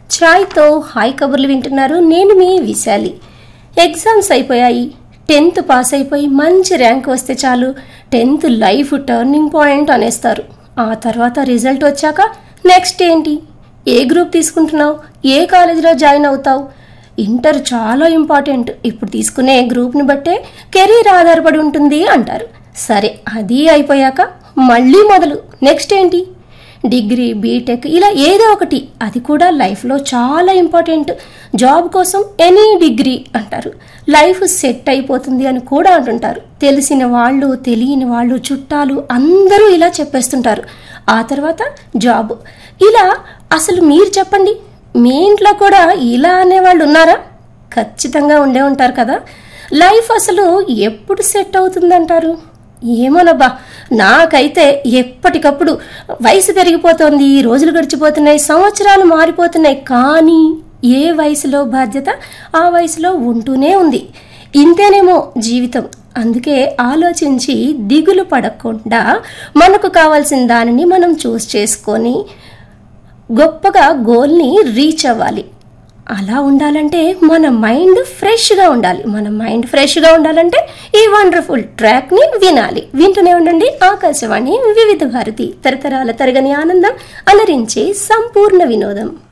ఛాయ్తో hi కబుర్లు వింటున్నారు నేను మీ విశాలి ఎగ్జామ్స్ అయిపోయాయి టెన్త్ పాస్ అయిపోయి మంచి ర్యాంక్ వస్తే చాలు టెన్త్ లైఫ్ టర్నింగ్ పాయింట్ అనేస్తారు ఆ తర్వాత రిజల్ట్ వచ్చాక నెక్స్ట్ ఏంటి ఏ గ్రూప్ తీసుకుంటున్నావు ఏ కాలేజీలో జాయిన్ అవుతావు ఇంటర్ చాలా ఇంపార్టెంట్ ఇప్పుడు తీసుకునే గ్రూప్ని బట్టే కెరీర్ ఆధారపడి ఉంటుంది అంటారు సరే అది అయిపోయాక మళ్ళీ మొదలు నెక్స్ట్ ఏంటి డిగ్రీ బీటెక్ ఇలా ఏదో ఒకటి అది కూడా లైఫ్లో చాలా ఇంపార్టెంట్ జాబ్ కోసం ఎనీ డిగ్రీ అంటారు లైఫ్ సెట్ అయిపోతుంది అని కూడా అంటుంటారు తెలిసిన వాళ్ళు తెలియని వాళ్ళు చుట్టాలు అందరూ ఇలా చెప్పేస్తుంటారు ఆ తర్వాత జాబ్ ఇలా అసలు మీరు చెప్పండి మీ ఇంట్లో కూడా ఇలా అనేవాళ్ళు ఉన్నారా ఖచ్చితంగా ఉండే ఉంటారు కదా లైఫ్ అసలు ఎప్పుడు సెట్ అవుతుందంటారు ఏమోనబ్బా నాకైతే ఎప్పటికప్పుడు వయసు పెరిగిపోతోంది ఈ రోజులు గడిచిపోతున్నాయి సంవత్సరాలు మారిపోతున్నాయి కానీ ఏ వయసులో బాధ్యత ఆ వయసులో ఉంటూనే ఉంది ఇంతేనేమో జీవితం అందుకే ఆలోచించి దిగులు పడకుండా మనకు కావాల్సిన దానిని మనం చూస్ చేసుకొని గొప్పగా గోల్ని రీచ్ అవ్వాలి అలా ఉండాలంటే మన మైండ్ ఫ్రెష్గా ఉండాలి మన మైండ్ ఫ్రెష్గా ఉండాలంటే ఈ వండర్ఫుల్ ట్రాక్ని వినాలి వింటూనే ఉండండి ఆకాశవాణి వివిధ భారతి తరతరాల తరగని ఆనందం అలరించే సంపూర్ణ వినోదం